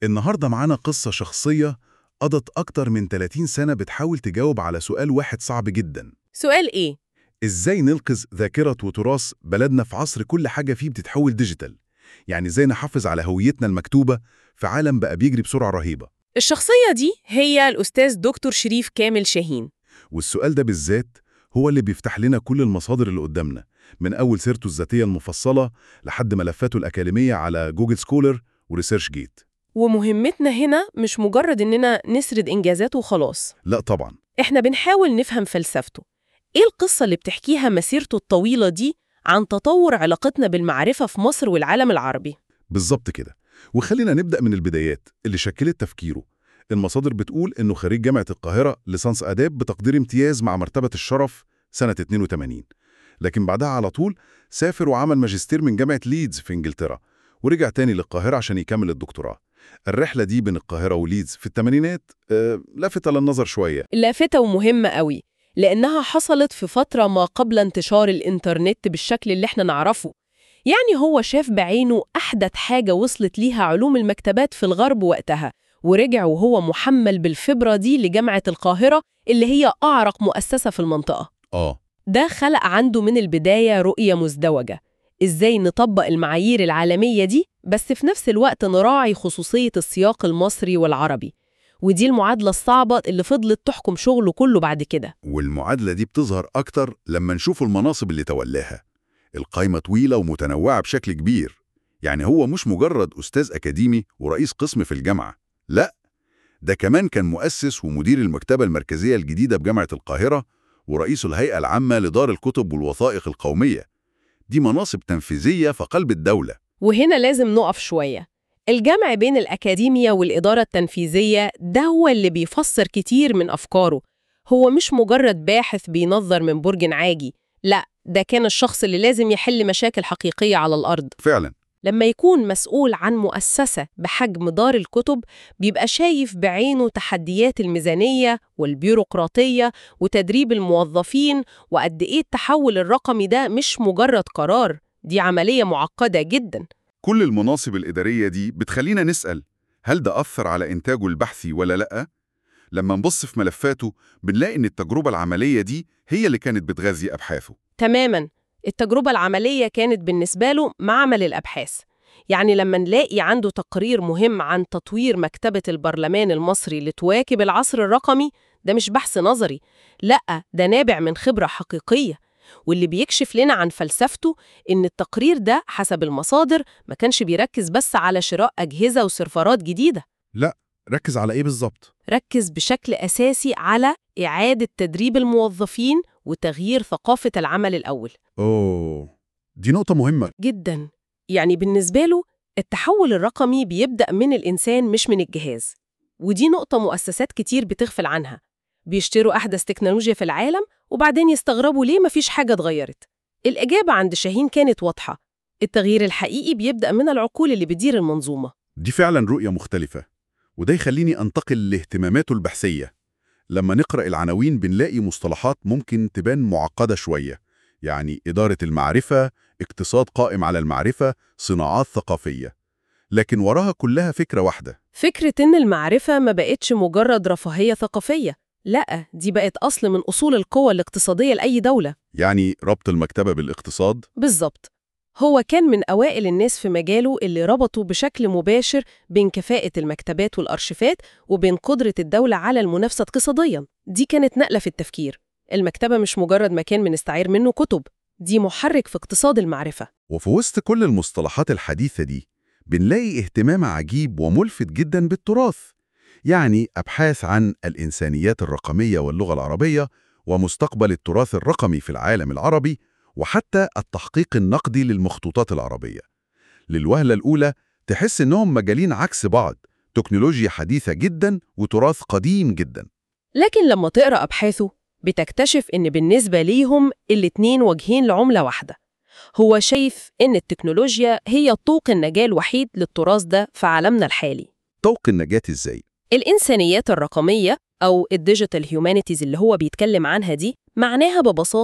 النهاردة معانا قصة شخصية قضت أكتر من 30 سنة بتحاول تجاوب على سؤال واحد صعب جدا سؤال إيه؟ إزاي ننقذ ذاكرة وتراث بلدنا في عصر كل حاجة فيه بتتحول ديجيتال؟ يعني إزاي نحافظ على هويتنا المكتوبة في عالم بقى بيجري بسرعة رهيبة؟ الشخصية دي هي الأستاذ دكتور شريف كامل شاهين والسؤال ده بالذات هو اللي بيفتح لنا كل المصادر اللي قدامنا من أول سيرته الذاتية المفصلة لحد ملفاته الأكاديمية على جوجل سكولر وريسيرش جيت ومهمتنا هنا مش مجرد إننا نسرد إنجازاته وخلاص لا طبعا إحنا بنحاول نفهم فلسفته إيه القصة اللي بتحكيها مسيرته الطويلة دي عن تطور علاقتنا بالمعرفة في مصر والعالم العربي بالظبط كده وخلينا نبدأ من البدايات اللي شكلت تفكيره المصادر بتقول إنه خريج جامعة القاهرة ليسانس آداب بتقدير امتياز مع مرتبة الشرف سنة 82 لكن بعدها على طول سافر وعمل ماجستير من جامعة ليدز في إنجلترا ورجع تاني للقاهرة عشان يكمل الدكتوراه الرحلة دي بين القاهرة وليدز في الثمانينات آه لفتة للنظر شوية لافتة ومهمة قوي لأنها حصلت في فترة ما قبل انتشار الإنترنت بالشكل اللي احنا نعرفه يعني هو شاف بعينه أحدث حاجة وصلت ليها علوم المكتبات في الغرب وقتها ورجع وهو محمل بالفبرة دي لجامعة القاهرة اللي هي أعرق مؤسسة في المنطقة آه ده خلق عنده من البداية رؤية مزدوجة إزاي نطبق المعايير العالمية دي بس في نفس الوقت نراعي خصوصية السياق المصري والعربي ودي المعادلة الصعبة اللي فضلت تحكم شغله كله بعد كده والمعادلة دي بتظهر أكتر لما نشوف المناصب اللي تولاها القايمة طويلة ومتنوعة بشكل كبير يعني هو مش مجرد أستاذ أكاديمي ورئيس قسم في الجامعة لا ده كمان كان مؤسس ومدير المكتبة المركزية الجديدة بجامعة القاهرة ورئيس الهيئة العامة لدار الكتب والوثائق القومية دي مناصب تنفيذية في قلب الدولة وهنا لازم نقف شوية الجمع بين الأكاديمية والإدارة التنفيذية ده هو اللي بيفسر كتير من أفكاره هو مش مجرد باحث بينظر من برج عاجي لا ده كان الشخص اللي لازم يحل مشاكل حقيقية على الأرض فعلا لما يكون مسؤول عن مؤسسة بحجم دار الكتب بيبقى شايف بعينه تحديات الميزانية والبيروقراطية وتدريب الموظفين وقد إيه التحول الرقمي ده مش مجرد قرار دي عملية معقدة جدا كل المناصب الإدارية دي بتخلينا نسأل هل ده أثر على إنتاجه البحثي ولا لأ؟ لما نبص في ملفاته بنلاقي إن التجربة العملية دي هي اللي كانت بتغذي أبحاثه تماما التجربة العملية كانت بالنسبة له معمل الأبحاث يعني لما نلاقي عنده تقرير مهم عن تطوير مكتبة البرلمان المصري لتواكب العصر الرقمي ده مش بحث نظري لأ ده نابع من خبرة حقيقية واللي بيكشف لنا عن فلسفته إن التقرير ده حسب المصادر ما كانش بيركز بس على شراء أجهزة وسيرفرات جديدة لا ركز على إيه بالظبط؟ ركز بشكل أساسي على إعادة تدريب الموظفين وتغيير ثقافة العمل الأول أوه دي نقطة مهمة جدا يعني بالنسبة له التحول الرقمي بيبدأ من الإنسان مش من الجهاز ودي نقطة مؤسسات كتير بتغفل عنها بيشتروا أحدث تكنولوجيا في العالم وبعدين يستغربوا ليه مفيش حاجة اتغيرت الإجابة عند شاهين كانت واضحة التغيير الحقيقي بيبدأ من العقول اللي بتدير المنظومة دي فعلا رؤية مختلفة وده يخليني أنتقل لاهتماماته البحثية لما نقرأ العناوين بنلاقي مصطلحات ممكن تبان معقدة شوية يعني إدارة المعرفة، اقتصاد قائم على المعرفة، صناعات ثقافية لكن وراها كلها فكرة واحدة فكرة إن المعرفة ما بقتش مجرد رفاهية ثقافية لأ دي بقت أصل من أصول القوة الاقتصادية لأي دولة يعني ربط المكتبة بالاقتصاد بالظبط هو كان من أوائل الناس في مجاله اللي ربطوا بشكل مباشر بين كفاءة المكتبات والأرشيفات وبين قدرة الدولة على المنافسة اقتصادياً دي كانت نقلة في التفكير المكتبة مش مجرد مكان بنستعير منه كتب دي محرك في اقتصاد المعرفة وفي وسط كل المصطلحات الحديثة دي بنلاقي اهتمام عجيب وملفت جدا بالتراث يعني أبحاث عن الإنسانيات الرقمية واللغة العربية ومستقبل التراث الرقمي في العالم العربي وحتى التحقيق النقدي للمخطوطات العربية للوهلة الأولى تحس إنهم مجالين عكس بعض تكنولوجيا حديثة جدا وتراث قديم جدا لكن لما تقرأ أبحاثه بتكتشف إن بالنسبة ليهم الاتنين وجهين لعملة واحدة هو شايف إن التكنولوجيا هي طوق النجاة الوحيد للتراث ده في عالمنا الحالي طوق النجاة إزاي؟ الإنسانيات الرقمية أو الديجيتال هيومانيتيز اللي هو بيتكلم عنها دي معناها ببساطة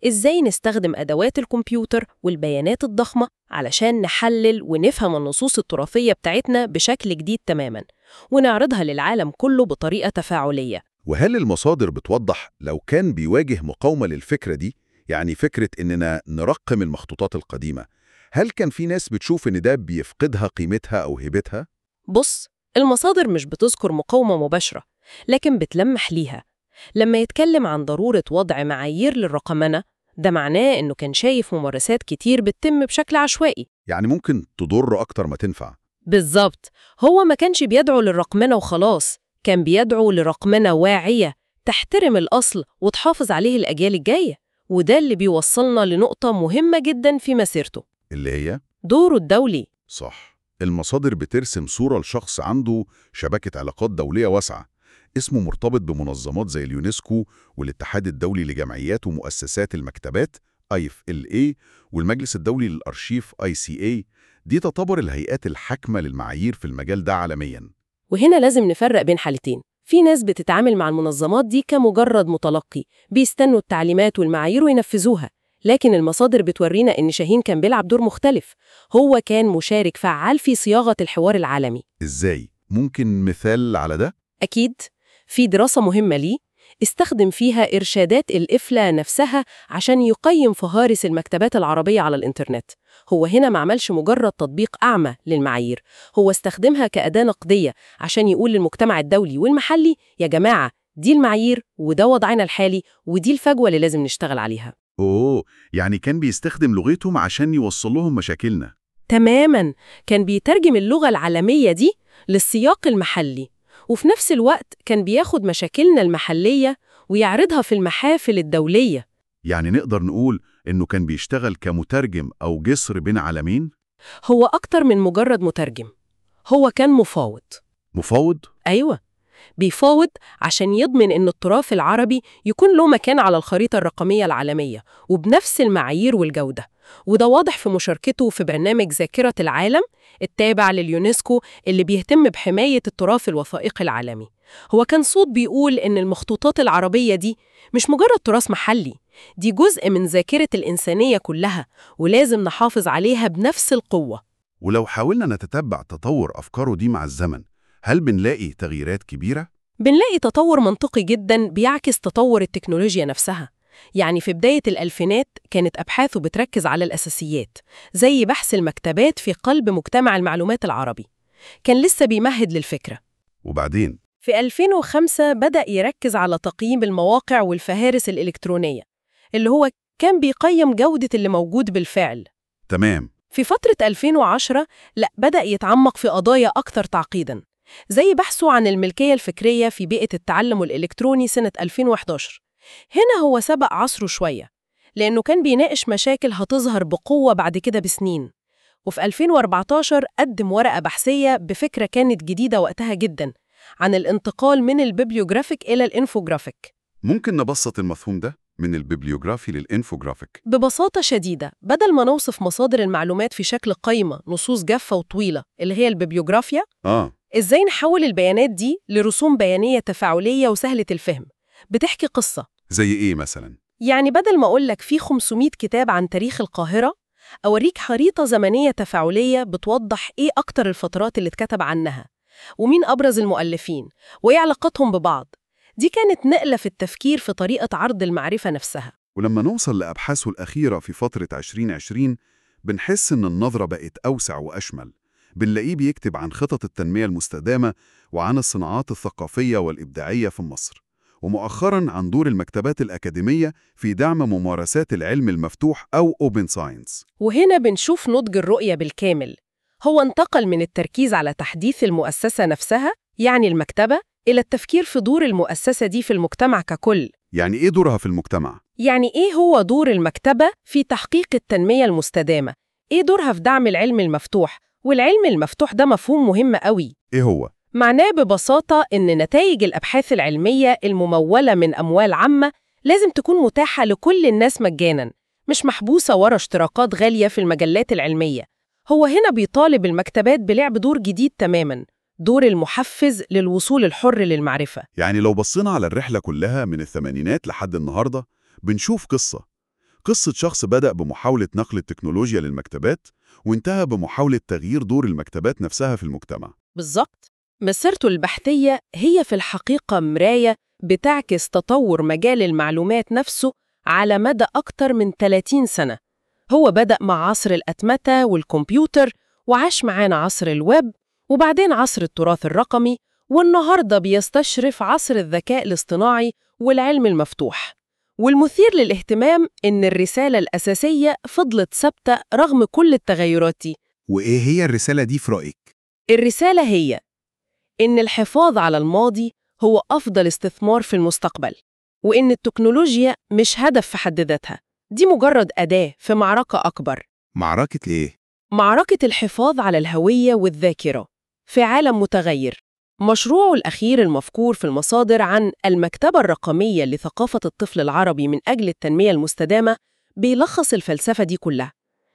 إزاي نستخدم أدوات الكمبيوتر والبيانات الضخمة علشان نحلل ونفهم النصوص التراثية بتاعتنا بشكل جديد تماماً ونعرضها للعالم كله بطريقة تفاعلية وهل المصادر بتوضح لو كان بيواجه مقاومة للفكرة دي؟ يعني فكرة إننا نرقم المخطوطات القديمة هل كان في ناس بتشوف إن ده بيفقدها قيمتها أو هيبتها؟ بص المصادر مش بتذكر مقاومة مباشرة لكن بتلمح ليها لما يتكلم عن ضرورة وضع معايير للرقمنة ده معناه إنه كان شايف ممارسات كتير بتتم بشكل عشوائي يعني ممكن تضر أكتر ما تنفع بالظبط هو ما كانش بيدعو للرقمنة وخلاص كان بيدعو لرقمنة واعية تحترم الأصل وتحافظ عليه الأجيال الجاية وده اللي بيوصلنا لنقطة مهمة جدا في مسيرته اللي هي؟ دوره الدولي صح المصادر بترسم صورة لشخص عنده شبكة علاقات دولية واسعة اسمه مرتبط بمنظمات زي اليونسكو والاتحاد الدولي لجمعيات ومؤسسات المكتبات IFLA والمجلس الدولي للأرشيف ICA دي تعتبر الهيئات الحاكمة للمعايير في المجال ده عالمياً وهنا لازم نفرق بين حالتين في ناس بتتعامل مع المنظمات دي كمجرد متلقي بيستنوا التعليمات والمعايير وينفذوها لكن المصادر بتورينا إن شاهين كان بيلعب دور مختلف هو كان مشارك فعال في صياغة الحوار العالمي إزاي؟ ممكن مثال على ده؟ أكيد في دراسة مهمة ليه استخدم فيها إرشادات الإفلا نفسها عشان يقيم فهارس المكتبات العربية على الإنترنت هو هنا ما عملش مجرد تطبيق أعمى للمعايير هو استخدمها كأداة نقدية عشان يقول للمجتمع الدولي والمحلي يا جماعة دي المعايير وده وضعنا الحالي ودي الفجوة اللي لازم نشتغل عليها أوه يعني كان بيستخدم لغتهم عشان يوصل لهم مشاكلنا تماما كان بيترجم اللغة العالمية دي للسياق المحلي وفي نفس الوقت كان بياخد مشاكلنا المحلية ويعرضها في المحافل الدولية يعني نقدر نقول إنه كان بيشتغل كمترجم أو جسر بين عالمين؟ هو أكتر من مجرد مترجم هو كان مفاوض مفاوض؟ أيوة بيفاوض عشان يضمن إن التراث العربي يكون له مكان على الخريطة الرقمية العالمية وبنفس المعايير والجودة وده واضح في مشاركته في برنامج ذاكرة العالم التابع لليونسكو اللي بيهتم بحماية التراث الوثائقي العالمي هو كان صوت بيقول إن المخطوطات العربية دي مش مجرد تراث محلي دي جزء من ذاكرة الإنسانية كلها ولازم نحافظ عليها بنفس القوة ولو حاولنا نتتبع تطور أفكاره دي مع الزمن هل بنلاقي تغييرات كبيرة؟ بنلاقي تطور منطقي جدا بيعكس تطور التكنولوجيا نفسها يعني في بداية الألفينات كانت أبحاثه بتركز على الأساسيات زي بحث المكتبات في قلب مجتمع المعلومات العربي كان لسه بيمهد للفكرة وبعدين في 2005 بدأ يركز على تقييم المواقع والفهارس الإلكترونية اللي هو كان بيقيم جودة اللي موجود بالفعل تمام في فترة 2010 لا بدأ يتعمق في قضايا أكثر تعقيداً زي بحثه عن الملكية الفكرية في بيئة التعلم الإلكتروني سنة 2011 هنا هو سبق عصره شوية لأنه كان بيناقش مشاكل هتظهر بقوة بعد كده بسنين وفي 2014 قدم ورقة بحثية بفكرة كانت جديدة وقتها جدا عن الانتقال من البيبليوغرافيك إلى الإنفوجرافيك ممكن نبسط المفهوم ده من البيبليوغرافي للإنفوجرافيك ببساطة شديدة بدل ما نوصف مصادر المعلومات في شكل قائمة نصوص جافة وطويلة اللي هي البيبليوغرافيا آه إزاي نحول البيانات دي لرسوم بيانية تفاعلية وسهلة الفهم بتحكي قصة زي إيه مثلا؟ يعني بدل ما أقول لك في 500 كتاب عن تاريخ القاهرة أوريك خريطة زمنية تفاعلية بتوضح إيه أكتر الفترات اللي اتكتب عنها ومين أبرز المؤلفين وإيه علاقتهم ببعض دي كانت نقلة في التفكير في طريقة عرض المعرفة نفسها ولما نوصل لأبحاثه الأخيرة في فترة 2020 بنحس إن النظرة بقت أوسع وأشمل بنلاقيه بيكتب عن خطط التنمية المستدامة وعن الصناعات الثقافية والإبداعية في مصر ومؤخراً عن دور المكتبات الأكاديمية في دعم ممارسات العلم المفتوح أو Open Science وهنا بنشوف نضج الرؤية بالكامل هو انتقل من التركيز على تحديث المؤسسة نفسها يعني المكتبة إلى التفكير في دور المؤسسة دي في المجتمع ككل يعني إيه دورها في المجتمع؟ يعني إيه هو دور المكتبة في تحقيق التنمية المستدامة؟ إيه دورها في دعم العلم المفتوح؟ والعلم المفتوح ده مفهوم مهم قوي إيه هو؟ معناه ببساطة إن نتائج الأبحاث العلمية الممولة من أموال عامة لازم تكون متاحة لكل الناس مجاناً مش محبوسة ورا اشتراكات غالية في المجلات العلمية هو هنا بيطالب المكتبات بلعب دور جديد تماماً دور المحفز للوصول الحر للمعرفة يعني لو بصينا على الرحلة كلها من الثمانينات لحد النهاردة بنشوف قصة قصة شخص بدأ بمحاولة نقل التكنولوجيا للمكتبات وانتهى بمحاولة تغيير دور المكتبات نفسها في المجتمع بالظبط مسيرته البحثية هي في الحقيقة مراية بتعكس تطور مجال المعلومات نفسه على مدى أكتر من 30 سنة هو بدأ مع عصر الأتمتة والكمبيوتر وعاش معانا عصر الويب وبعدين عصر التراث الرقمي والنهاردة بيستشرف عصر الذكاء الاصطناعي والعلم المفتوح والمثير للاهتمام إن الرسالة الأساسية فضلت ثابتة رغم كل التغيرات دي وإيه هي الرسالة دي في رأيك؟ الرسالة هي إن الحفاظ على الماضي هو أفضل استثمار في المستقبل وإن التكنولوجيا مش هدف في حد ذاتها دي مجرد أداة في معركة أكبر معركة لإيه؟ معركة الحفاظ على الهوية والذاكرة في عالم متغير مشروعه الأخير المذكور في المصادر عن المكتبة الرقمية لثقافة الطفل العربي من أجل التنمية المستدامة بيلخص الفلسفة دي كلها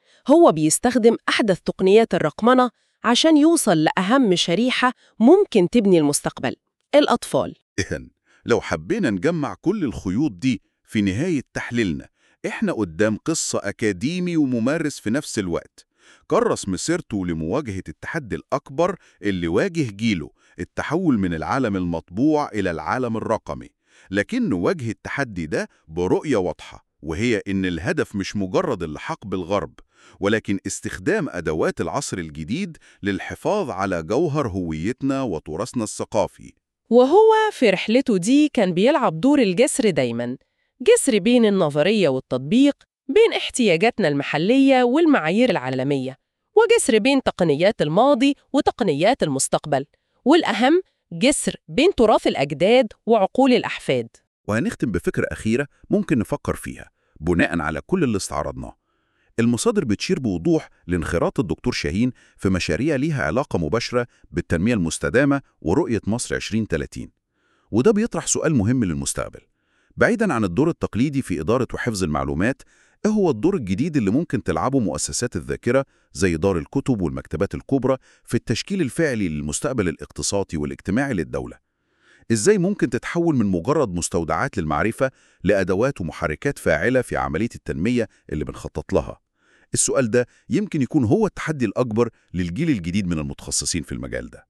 هو بيستخدم أحدث تقنيات الرقمنة عشان يوصل لأهم شريحة ممكن تبني المستقبل الأطفال إذن لو حبينا نجمع كل الخيوط دي في نهاية تحليلنا إحنا قدام قصة أكاديمي وممارس في نفس الوقت كرس مسيرته لمواجهة التحدي الأكبر اللي واجه جيله التحول من العالم المطبوع إلى العالم الرقمي لكنه واجه التحدي ده برؤية واضحة وهي إن الهدف مش مجرد اللحاق بالغرب ولكن استخدام أدوات العصر الجديد للحفاظ على جوهر هويتنا وتراثنا الثقافي وهو في رحلته دي كان بيلعب دور الجسر دايماً جسر بين النظرية والتطبيق بين احتياجاتنا المحلية والمعايير العالمية وجسر بين تقنيات الماضي وتقنيات المستقبل والأهم جسر بين تراث الأجداد وعقول الأحفاد وهنختم بفكرة أخيرة ممكن نفكر فيها بناء على كل اللي استعرضناه المصادر بتشير بوضوح لانخراط الدكتور شاهين في مشاريع ليها علاقة مباشرة بالتنمية المستدامة ورؤية مصر 2030 وده بيطرح سؤال مهم للمستقبل بعيداً عن الدور التقليدي في إدارة وحفظ المعلومات إيه هو الدور الجديد اللي ممكن تلعبه مؤسسات الذاكرة زي دار الكتب والمكتبات الكبرى في التشكيل الفعلي للمستقبل الاقتصادي والاجتماعي للدولة؟ إزاي ممكن تتحول من مجرد مستودعات للمعرفة لأدوات ومحركات فاعلة في عملية التنمية اللي بنخطط لها؟ السؤال ده يمكن يكون هو التحدي الأكبر للجيل الجديد من المتخصصين في المجال ده